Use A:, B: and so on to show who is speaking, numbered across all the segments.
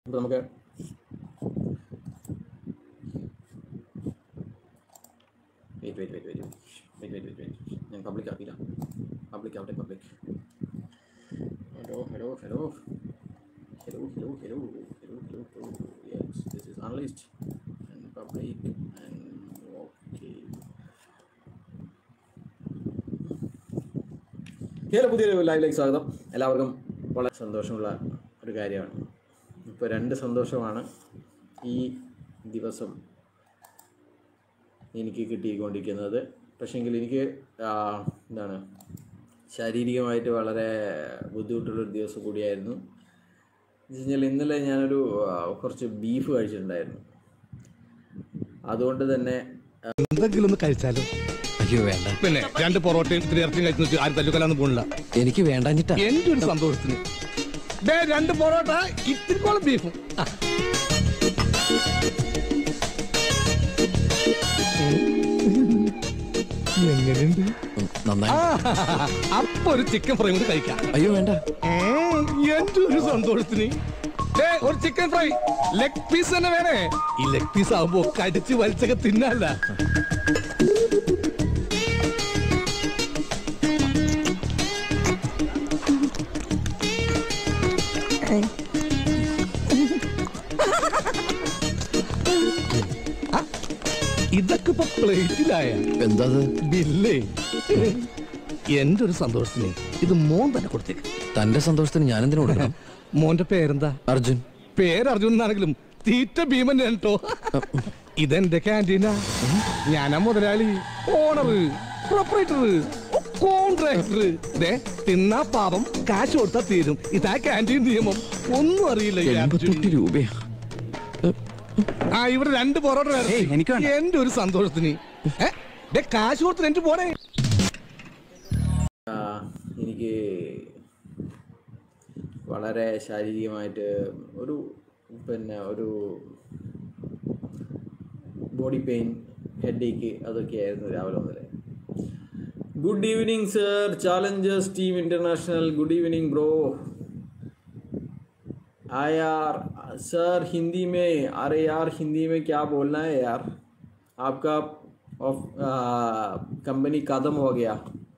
A: അപ്പോൾ നമുക്ക് wait wait wait wait wait wait wait wait ഞാൻ പബ്ലിക് ആക്കിയില്ല പബ്ലിക് ആവട്ടെ public hello hello hello hello hello hello hello hello hello yes this is analyst and public and okay hello പുതിയൊരു ലൈവിലേക്ക് സ്വാഗതം എല്ലാവർക്കും വളരെ സന്തോഷമുള്ള ഒരു കാര്യമാണ് ഇപ്പോൾ രണ്ട് സന്തോഷമാണ് ഈ ദിവസം എനിക്ക് കിട്ടിക്കൊണ്ടിരിക്കുന്നത് പക്ഷേങ്കിൽ എനിക്ക് ആ, എന്താണ് ശാരീരികമായിട്ട് വളരെ ബുദ്ധിമുട്ടുള്ളൊരു ദിവസം കൂടിയായിരുന്നു എന്ന് വെച്ച് കഴിഞ്ഞാൽ ഇന്നലെ ഞാനൊരു ആ, കുറച്ച് ബീഫ് കഴിച്ചിട്ടുണ്ടായിരുന്നു അതുകൊണ്ട് തന്നെ
B: എന്തെങ്കിലും ഒന്ന് കഴിച്ചാലോ
C: അയ്യോ വേണ്ട
B: പിന്നെ രണ്ട് പൊറോട്ടയും ഇത്തിരി ഇറച്ചിയും കഴിച്ചു വെച്ച് ആരും തല്ലുക്കലാന്ന് പോണില്ല
C: എനിക്ക് വേണ്ടാഞ്ഞിട്ടാ
B: എന്റെ ഒരു സന്തോഷത്തിന് ദേ രണ്ട് പൊറോട്ട ഇത്തിരി കോളം ബീഫും ആ. എങ്ങനെയുണ്ട്
C: ഉം, നന്നായി
B: ആ, അപ്പൊ ഒരു ചിക്കൻ ഫ്രൈ കൂടി കഴിക്കാം
C: അയ്യോ വേണ്ട
B: ഏ, എന്റെ ഒരു സന്തോഷത്തിന് ദേ, ഒരു ചിക്കൻ ഫ്രൈ ലെഗ് പീസ് തന്നെ വേണേ ഈ ലെഗ് പീസ് ആവുമ്പോ കടിച്ച് വലിച്ചൊക്കെ തിന്നല്ല ഇതൊക്കെ ഇപ്പൊ പ്ലേറ്റിലായ
C: എന്താ അത്?
B: ബില്ലേ എന്റെ ഒരു സന്തോഷത്തിന് ഇത് മോൻ തന്നെ കൊടുത്തേക്ക്
C: തന്റെ സന്തോഷത്തിന് ഞാൻ എന്തിനു കൊടുക്കണം
B: മോന്റെ പേരെന്താ
C: അർജുൻ
B: പേര് അർജുൻ എന്നാണെങ്കിലും തീറ്റ ഭീമൻ കേട്ടോ ഇതെന്റെ ക്യാൻറ്റീനാ ഞാനാ മുതലാളി ഓണറ് പ്രൊപ്പറേറ്റർ കോൺട്രാക്ടർ ദേ തിന്നാ പാപം കാശ് കൊടുത്താ തീരും ഇതാ ക്യാൻറ്റീൻ നിയമം ഒന്നും അറിയില്ല ഈ അർജുൻ.
C: എൺപത്തെട്ട് രൂപയാ
B: ആ ഇവിടെ രണ്ട് പൊറോട്ട വേണം. എന്റെ ഒരു സന്തോഷത്തിന് ഏ? ദേ കാശ് കൊടുത്ത് എനിക്ക് പോണേ
A: ആ, എനിക്ക് വളരെ ശാരീരികമായിട്ട് ഒരു പിന്നെ ഒരു ബോഡി പെയിൻ ഹെഡ് ഏക്ക് അതൊക്കെയായിരുന്നു രാവിലെ മുതലേ good evening sir challengers team international good evening bro आ यार सर हिंदी में अरे यार हिंदी में क्या बोलना है यार आपका ऑफ कंपनी खत्म हो गया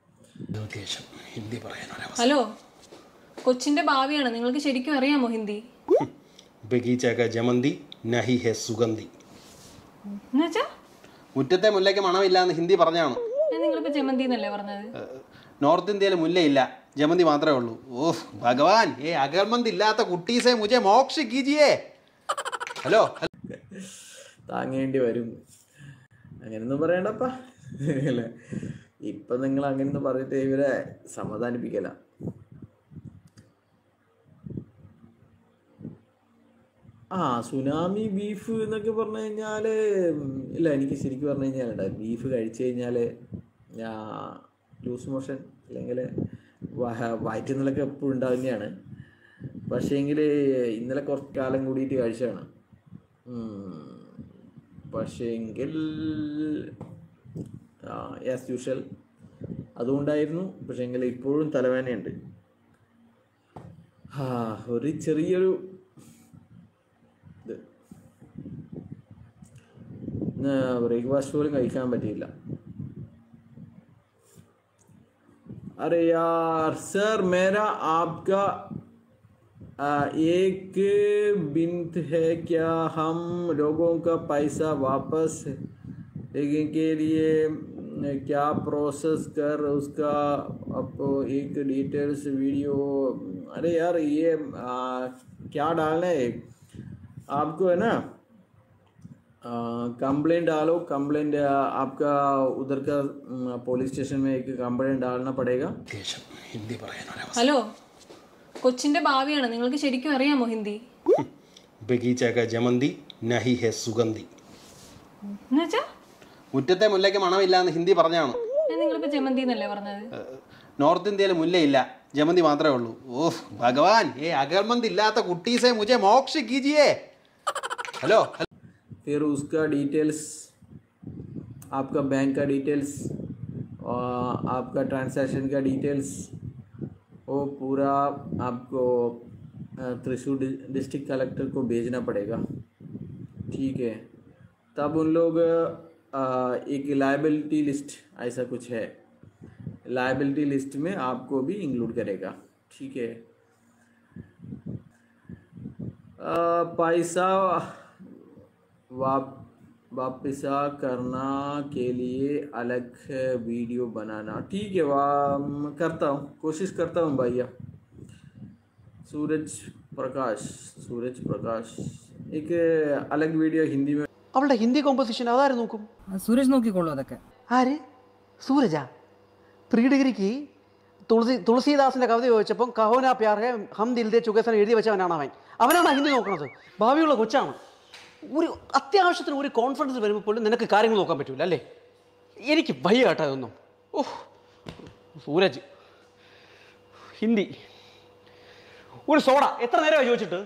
D: ഹലോ കൊച്ചിന്റെ ഭാവിയാണ് നിങ്ങൾക്ക് ശരിക്കും അറിയാമോ ഹിന്ദി
E: ബഗീച്ച ക ജമന്തി നഹി ഹെ സുഗന്ധി
D: എന്നുവെച്ചാ
E: മുറ്റത്തെ മുല്ലയ്ക്ക് മണമില്ല എന്ന് ഹിന്ദി പറഞ്ഞാണ്
D: നിങ്ങളിപ്പോ ജമന്തി എന്നല്ലേ പറഞ്ഞത്
E: നോർത്ത് ഇന്ത്യയിൽ മുല്ലയില്ല ജമന്തി മാത്രമേ ഉള്ളൂ ഓഹ് ഭഗവാൻ ഏ അഗർമന്ത് ഇല്ലാത്ത കുട്ടീസെ മുझे മോക്ഷ കീജിയേ ഹലോ
A: താങ്ങേണ്ടി വരും അങ്ങനെയൊന്നും പറയണ്ടപ്പാ അല്ലേ ഇപ്പം നിങ്ങൾ അങ്ങനെയൊന്നും പറഞ്ഞിട്ട് ഇവരെ സമാധാനിപ്പിക്കല ആ സുനാമി ബീഫ് എന്നൊക്കെ പറഞ്ഞു കഴിഞ്ഞാൽ ഇല്ല എനിക്ക് ശരിക്കും പറഞ്ഞു കഴിഞ്ഞാൽ ബീഫ് കഴിച്ചു കഴിഞ്ഞാൽ ഞാൻ ലൂസ് മോഷൻ അല്ലെങ്കിൽ വയറ്റുന്നലൊക്കെ എപ്പോഴും ഉണ്ടാവുന്നതാണ് പക്ഷേങ്കിൽ ഇന്നലെ കുറച്ച് കാലം കൂടിയിട്ട് കഴിച്ചതാണ് പക്ഷേങ്കിൽ ആസ് യൂഷ്വൽ അതുകൊണ്ടായിരുന്നു പക്ഷേങ്കിൽ ഇപ്പോഴും തലവേദനയുണ്ട് ആ ഒരു ചെറിയൊരു ഇത് ബ്രേക്ക്ഫാസ്റ്റ് പോലും കഴിക്കാൻ പറ്റിയില്ല अरे यार सर मेरा आपका आ, एक बिंत है क्या हम लोगों का पैसा वापस लेने के लिए न, क्या प्रोसेस कर उसका आपको एक डिटेल्स वीडियो अरे यार ये आ, क्या डालना है आपको है ना कंप्लेंट डालो कंप्लेंट आपका उधर का पुलिस स्टेशन में एक कंप्लेंट डालना पड़ेगा
E: ഹിന്ദി പറയാനൊരു
D: ഹലോ കൊച്ചിന്റെ ഭാവിയാണ് നിങ്ങൾക്ക് ശരിക്കും അറിയാമോ ഹിന്ദി
E: ബഗീച്ച ക ജമന്തി നഹി ഹെ സുഗന്ധി
D: എന്നുവെച്ചാ
E: മുറ്റത്തെ മുല്ലയ്ക്ക് മണമില്ല എന്ന് ഹിന്ദി പറഞ്ഞാണ്
D: നിങ്ങളിപ്പോ ജമന്തി എന്നല്ലേ പറഞ്ഞത്
E: നോർത്ത് ഇന്ത്യയിൽ മുല്ലയില്ല ജമന്തി മാത്രമേ ഉള്ളൂ ഓഹ് ഭഗവാൻ ഏ അഗർമന്ത് ഇല്ലാത്ത കുട്ടീസെ മുझे മോക്ഷ കീജിയേ ഹലോ
A: फिर उसका डिटेल्स आपका बैंक का डिटेल्स और आपका ट्रांसैक्शन का डिटेल्स वो पूरा आपको अ, त्रिशूर डि- डिस्ट्रिक्ट कलेक्टर को भेजना पड़ेगा ठीक है तब उन लोग अ, एक लाइबिलिटी लिस्ट ऐसा कुछ है लाइबिलिटी लिस्ट में आपको भी इंक्लूड करेगा ठीक है अ, पैसा वाप वापसा करना के लिए अलग वीडियो बनाना ठीक है वाह मैं करता हूँ कोशिश करता हूँ भैया सूरज प्रकाश सूरज प्रकाश एक अलग वीडियो हिंदी में
E: അവളുടെ ഹിന്ദി കോമ്പോസിഷൻ അതാരും നോക്കും
F: സൂരജ് നോക്കിക്കോളൂ അതൊക്കെ
E: ആര് സൂരജാ പ്രീ ഡിഗ്രിക്ക് തുളസി തുളസീദാസിന്റെ കവിത ചോദിച്ചപ്പം കഹോന പ്യാർ ഹെ ഹം ദിൽ ദേ ചുഗസൻ എഴുതി വെച്ചവനാണ് അവൻ അവനാണ് ഹിന്ദി നോക്കുന്നത് ഭാവിയുള്ള കൊച്ചാണ് ഒരു അത്യാവശ്യത്തിന് ഒരു കോൺഫിഡൻസ് വരുമ്പോൾ പോലും നിനക്ക് കാര്യങ്ങൾ നോക്കാൻ പറ്റൂല അല്ലേ എനിക്ക് ഭയ കേട്ടോ അതൊന്നും ഓഹ് സൂരജ് ഹിന്ദി ഒരു സോഡ എത്ര നേരമായി ചോദിച്ചിട്ട്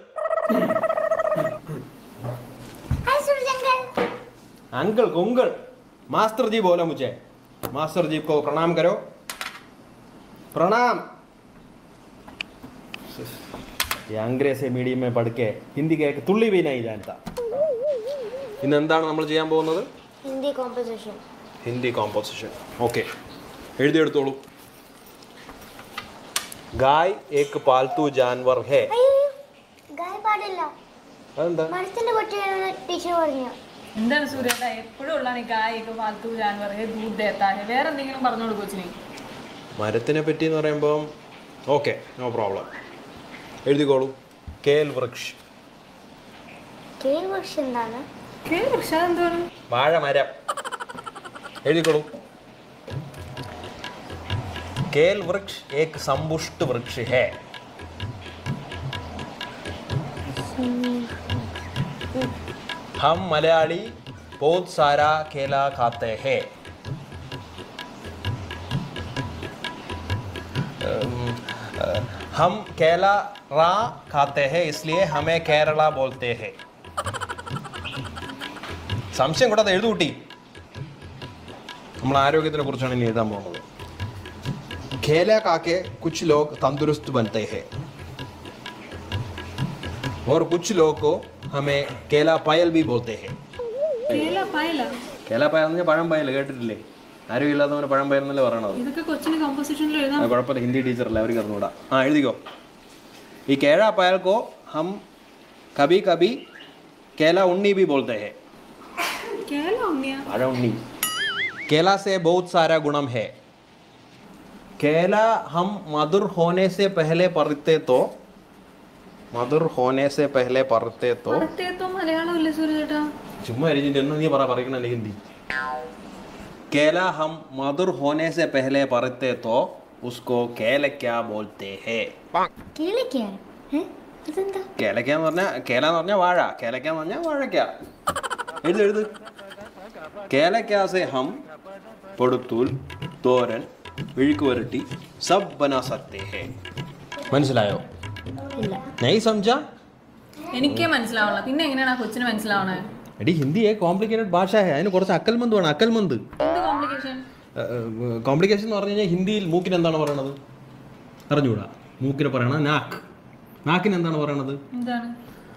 E: अंकल को अंकल मास्टर जी बोला मुझे मास्टर जी को प्रणाम करो प्रणाम ये अंग्रेजी മീഡിയം में पढ़ के ഹിന്ദി കേക്ക് തുള്ളി भी नहीं जानता ഇന്ന് എന്താണ് നമ്മൾ ചെയ്യാൻ പോകുന്നത്
G: Hindi composition
E: Hindi composition okay എഴുതിയെടുത്തോളൂ ഗായ് ഏക് പാൽത്തു ജാൻവർ ഹേ
G: ഗായ പാടില്ല
E: അതെന്താ
G: മരത്തിന്റെ പട്ടിയാണ് ടീച്ചർ പറഞ്ഞു
D: എന്താണ് സൂര്യേട്ടാ എപ്പോഴും ഉള്ളതാണ് ഈ കായൊക്കെ ഫാൽത്തു ജാൻവർ ഹേ ദൂത് ദേത്താ ഹേ വേറെ എന്തെങ്കിലും പറഞ്ഞോളൂ കൊച്ചിനെ
E: മരത്തിനെ പറ്റി എന്ന് പറയുമ്പോൾ ഓക്കെ നോ പ്രോബ്ലം എഴുതിക്കോളൂ കേൽ വൃക്ഷ്
G: കേൾ വൃക്ഷം എന്താണ്
D: കേൾ പക്ഷേ എന്താണ്
E: വാഴ മരം എഴുതിക്കോളൂ കേൽ വൃക്ഷ് ഏക് സമ്പുഷ്ട വൃക്ഷ ഹേ हम मलयाली बहुत सारा केला खाते हैं अम, अ, हम केला रा खाते हैं इसलिए हमें केरला बोलते हैं സംശയം കൂടാതെ എഴുതുകൂട്ടി നമ്മൾ ആരോഗ്യത്തിനെ കുറിച്ചാണ് ഇനി എഴുതാൻ പോകുന്നത് കേല കാക്കെ കുച്ച് ലോഗ് തന്ദുരുസ്ത് ബനത്തെ ഹെ और कुछ लोग को हमें केला पायल भी बोलते हैं
D: കേല പായല
E: കേല പായൽ എന്ന് പറഞ്ഞാൽ പഴം പായൽ കേട്ടിട്ടില്ലേ ആരോഗ്യമില്ലാത്തവന് പഴം പായൽ എന്നല്ലേ പറയണത്
D: ഇതൊക്കെ കൊച്ചിന് കോമ്പോസിഷനിൽ എഴുതാം
E: ആ, കുഴപ്പമില്ല ഹിന്ദി ടീച്ചറല്ലേ അവർക്ക് അറിഞ്ഞൂടാ ആ എഴുതിക്കോ ഈ കേഴ പായൽ को हम कभी कभी केला उन्नी भी बोलते हैं
D: കേല ഉണ്ണിയ
E: आजा उन्नी केला से बहुत सारा गुणम है केला हम मधुर होने से पहले पढ़ते तो मधुर होने से पहले पढ़ते तो
D: പ്രത്യേകത്തോ മലയാളം ഇല്ലേ സൂര്യേട്ടാ
E: ചുമ്മാ എഴുതിട്ട് എന്ന് നീ പറ പറയണല്ലേ ഹിന്ദി केला हम मधुर होने से पहले पढ़ते तो उसको केला क्या बोलते हैं
G: കേളിക്കാണ് അതെന്താ
E: കേലക്ക എന്ന് പറഞ്ഞാൽ കേല എന്ന് പറഞ്ഞാൽ വാഴ കേലക്ക എന്ന് പറഞ്ഞാൽ വാഴക്ക എഴുത് എഴുത് കേലക്ക സെ ഹം പൊടുത്തൂൽ തോരൻ വിഴുക്ക് വരട്ടി സബ് ബനാ സക്തേ ഹേ മനസ്സിലായോ
G: ഇല്ല
E: നൈ സംജാ
D: എനിക്കേ മനസ്സിലാവണം പിന്നെ എങ്ങനെയാണ് ആ കൊച്ചിന് മനസ്സിലാവണേ
E: എടി ഹിന്ദി കോംപ്ലിക്കേറ്റഡ് ഭാഷ ഹേ അതിന് കുറച്ച് അക്കൽമന്ത് വേണം അക്കൽമന്ത്
D: എന്ത് കോംപ്ലിക്കേഷൻ
E: കോംപ്ലിക്കേഷൻ എന്ന് പറഞ്ഞു കഴിഞ്ഞാൽ ഹിന്ദിയിൽ മൂക്കിന് എന്താണ് പറയണത് അറിഞ്ഞൂടാ മൂക്കിന് പറയണത് നാക്ക് നാക്കിന് എന്താണ് പറയണത്
D: എന്താണ്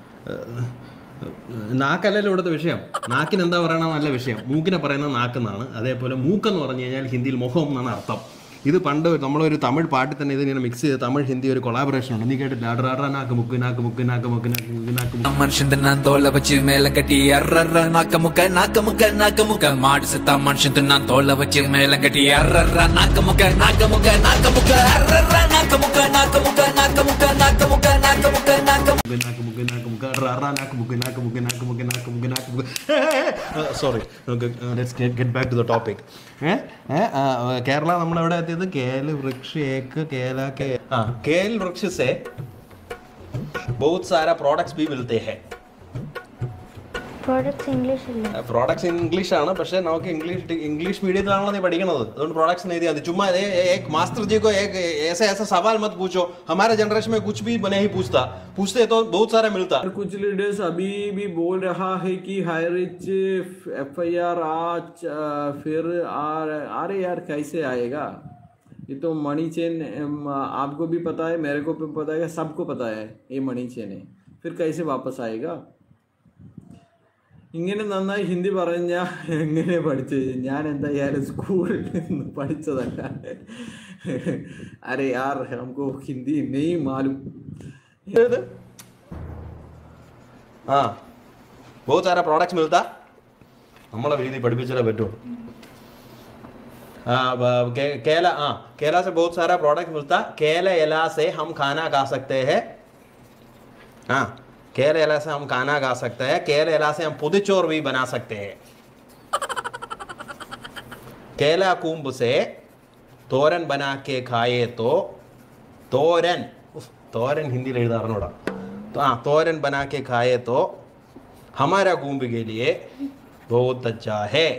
E: നാക്കല്ലല്ലോ ഇവിടുത്തെ വിഷയം നാക്കിന് എന്താ പറയണമെന്നല്ല വിഷയം മൂക്കിനെ പറയുന്നത് നാക്കെന്നാണ് അതേപോലെ മൂക്കെന്ന് പറഞ്ഞു കഴിഞ്ഞാൽ ഹിന്ദിയിൽ മുഖം എന്നാണ് അർത്ഥം ഇത് പണ്ട് നമ്മളൊരു തമിഴ് പാട്ടിൽ തന്നെ ഇതിങ്ങനെ മിക്സ് ചെയ്ത് തമിഴ് ഹിന്ദി ഒരു കൊളാബറേഷൻ ഉണ്ട് നീ കേട്ടില്ല അടറാ നാക്ക് മുക്ക് നാക്ക് മുക്ക് നാക്ക് മുക്ക് നാക്ക് മുക്ക് നാക്ക് മുക്ക്
H: மனுஷன் நான் தோலை வச்சு மேல கட்டி அர்ற நாக்க முக்க நாக்க முக்க நாக்க முக்க மாடு செத்தா மனுஷன் நான் தோலை வச்சு மேல கட்டி அர்ற நாக்க முக்க நாக்க முக்க நாக்க முக்க அர்ற நாக்க முக்க நாக்க முக்க நாக்க முக்க நாக்க முக்க நாக்க முக்க நாக்க முக்க
E: നാക്ക് മുക്ക് നാക്ക് മുക്ക് അടറാ നാക്ക് മുക്ക് നാക്ക് മുക്ക് നാക്ക് മുക്ക് നാക്ക് മുക്ക് നാക്ക് മുക്ക് sorry let's get back to the topic Kerala നമ്മൾ എവിടെ എത്തിയത് കേൽ വൃക്ഷ ഏക്ക് കേല കേ ആ കേൽ വൃക്ഷ സെ बहुत सारा प्रोडक्ट्स भी मिलते हैं
G: പ്രോഡക്ട്സ് ഇംഗ്ലീഷ് ഇല്ല
E: പ്രോഡക്ട്സ് ഇംഗ്ലീഷ് ആണ് പക്ഷേ നമുക്ക് ഇംഗ്ലീഷ് ഇംഗ്ലീഷ് മീഡിയത്തിലാണല്ലോ നീ പഠിക്കണത് അതുകൊണ്ട് प्रोडक्ट्स नहीं दिया चुम्मा ए- ए- एक मास्टर जी को एक ऐसा ऐसा सवाल मत पूछो हमारे जनरेशन में कुछ भी नहीं पूछता पूछते तो बहुत सारा मिलता
A: और कुछ लीडर्स अभी भी बोल रहा है कि हाई रिच एफ आई आर आज फिर आ अरे यार कैसे आएगा ये तो मनी चेन अम, आपको भी पता है मेरे को भी पता है सबको पता है ये मनी चेन है फिर कैसे वापस आएगा ഇങ്ങനെ നന്നായി ഹിന്ദി പറഞ്ഞ എങ്ങനെ പഠിച്ചത് ഞാൻ എന്തായാലും സ്കൂളിൽ നിന്ന് പഠിച്ചതല്ല അരെ യാർ നമുക്ക് ഹിന്ദി നെയ് മാലും
F: हाँ बहुत सारा प्रोडक्ट्स मिलता നമ്മളെ രീതി പഠിപ്പിച്ചാലേ പറ്റുള്ളൂ हाँ ब- के- केला हाँ केला से बहुत सारा प्रोडक्ट मिलता केला एला से हम खाना खा सकते हैं हाँ केला एला से हम खाना खा सकते हैं केला एला से हम पुदिचोर भी बना सकते हैं केला कुंभ से തോരൻ बना के खाए तो തോരൻ ഉഫ്, തോരൻ ഹിന്ദിയിൽ എഴുതാൻ അറിഞ്ഞൂടാ तो हाँ तोरन बना के खाए तो हमारा कुंभ के लिए बहुत अच्छा है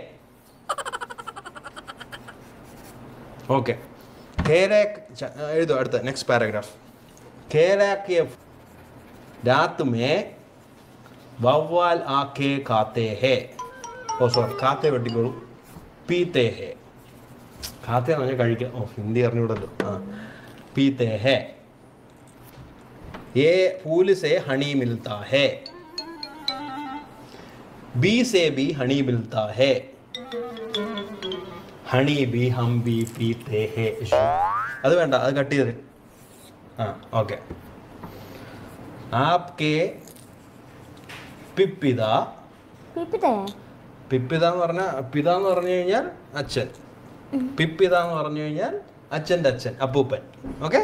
F: ओके केले च- एഴുതോ അടുത്ത നെക്സ്റ്റ് പാരാഗ്രാഫ് केला के रात में वव्वाल आके खाते हैं ഓ സോറി കാത്തെ വെട്ടിക്കോളൂ പീത്തെ ഹേ കാത്തെ എന്ന് പറഞ്ഞാൽ കഴിക്കാം ഓ ഹിന്ദി അറിഞ്ഞൂടല്ലോ ആ പീത്തെ ഹേ ये फूल से हनी मिलता है बी से भी हनी मिलता है हनी भी हम भी पीते हैं അത് വേണ്ട അത് കട്ട് ചെയ്ത് ആ ഓക്കെ ആപ്കെ പിപ്പിത
G: പിപ്പിതേ
F: പിപ്പിത എന്ന് പറഞ്ഞാൽ പിത എന്ന് പറഞ്ഞു കഴിഞ്ഞാൽ അച്ഛൻ പിപ്പിത എന്ന് പറഞ്ഞു കഴിഞ്ഞാൽ അച്ഛൻ്റെ അച്ഛൻ അപ്പൂപ്പൻ ഓക്കെ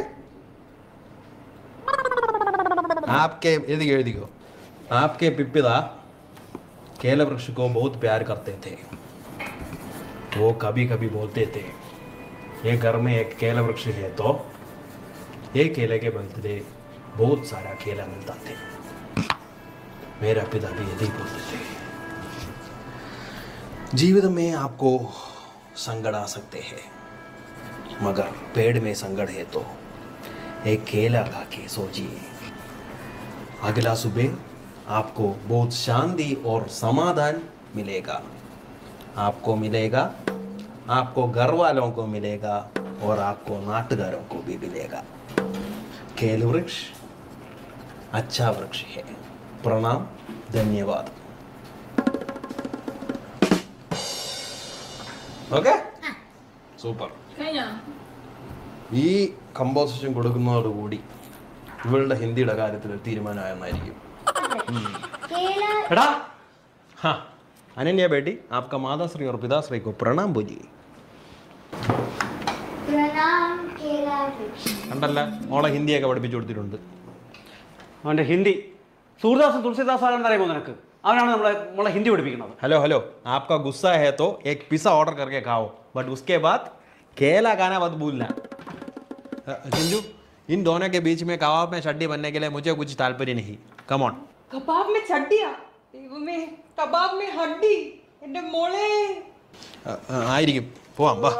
F: आपके यदि एഴുതി को आपके पिपिता केला वृक्ष को बहुत प्यार करते थे वो कभी कभी बोलते थे ये घर में एक केला वृक्ष है तो ये केले के बदले बहुत सारा केला मिलता थे मेरा पिता भी यही बोलते थे जीवित में आपको संकट आ सकते हैं मगर पेड़ में संकट है तो एक केला खा के सोचिए अगला सुबह आपको बहुत शांति और समाधान मिलेगा आपको मिलेगा आपको घर वालों को मिलेगा और आपको नाटगारों को भी मिलेगा केल वृक्ष अच्छा वृक्ष है प्रणाम धन्यवाद ഓക്കെ സൂപ്പർ
D: കഴിഞ്ഞോ
F: ഈ കമ്പോസിഷൻ കൊടുക്കുന്നതോടുകൂടി ഇവളുടെ ഹിന്ദിയുടെ കാര്യത്തിൽ ഒരു തീരുമാനമായെന്നായിരിക്കും
G: കേല
E: എടാ
F: हाँ अनन्या बेटी आपका माताश्री और पिताश्री को प्रणाम बोलिए
G: പ്രണാം കേല വൃക്ഷ
F: കണ്ടല്ല മോളെ ഹിന്ദിയൊക്കെ പഠിപ്പിച്ചു കൊടുത്തിട്ടുണ്ട്
E: അവൻ്റെ ഹിന്ദി സൂർദാസും തുളസിദാസ് ആരാണെന്ന് അറിയുമോ നിനക്ക് അവനാണ് നമ്മളെ നമ്മളെ ഹിന്ദി പഠിപ്പിക്കുന്നത്
F: हेलो हेलो आपका गुस्सा है तो एक पिज़्ज़ा ऑर्डर करके खाओ बट उसके बाद केला खाना मत भूलना अ, चिंजू इन दोनों के बीच में कबाब में चड्डी बनने के लिए मुझे कुछ ताल्पर्य नहीं कम ऑन
I: കബാബ് മേ ചട്ടിയാ ദൈവമേ കബാബ് മേ ഹഡ്ഡി എന്റെ മോളെ
F: ആയിരിക്കും പോവാം വാ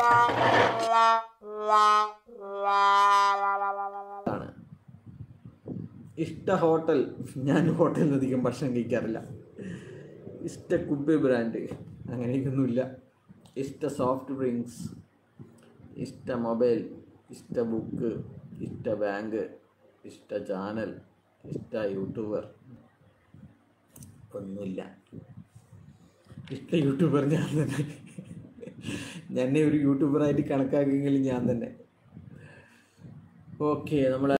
A: ആണ് ഇഷ്ട ഹോട്ടൽ ഞാൻ ഹോട്ടലിൽ നിന്ന് അധികം ഭക്ഷണം കഴിക്കാറില്ല ഇഷ്ട കുബ് ബ്രാൻഡ് അങ്ങനെയൊന്നുമില്ല ഇഷ്ട സോഫ്റ്റ് ഡ്രിങ്ക്സ് ഇഷ്ട മൊബൈൽ ഇഷ്ട ബുക്ക് ഇഷ്ട ബാങ്ക് ഇഷ്ട ചാനൽ ഇഷ്ട യൂട്യൂബർ ഒന്നുമില്ല ഇഷ്ട യൂട്യൂബർ ഞാൻ തന്നെ എന്നെ ഒരു യൂട്യൂബറായിട്ട് കണക്കാക്കിയെങ്കിലും ഞാൻ തന്നെ ഓക്കെ നമ്മൾ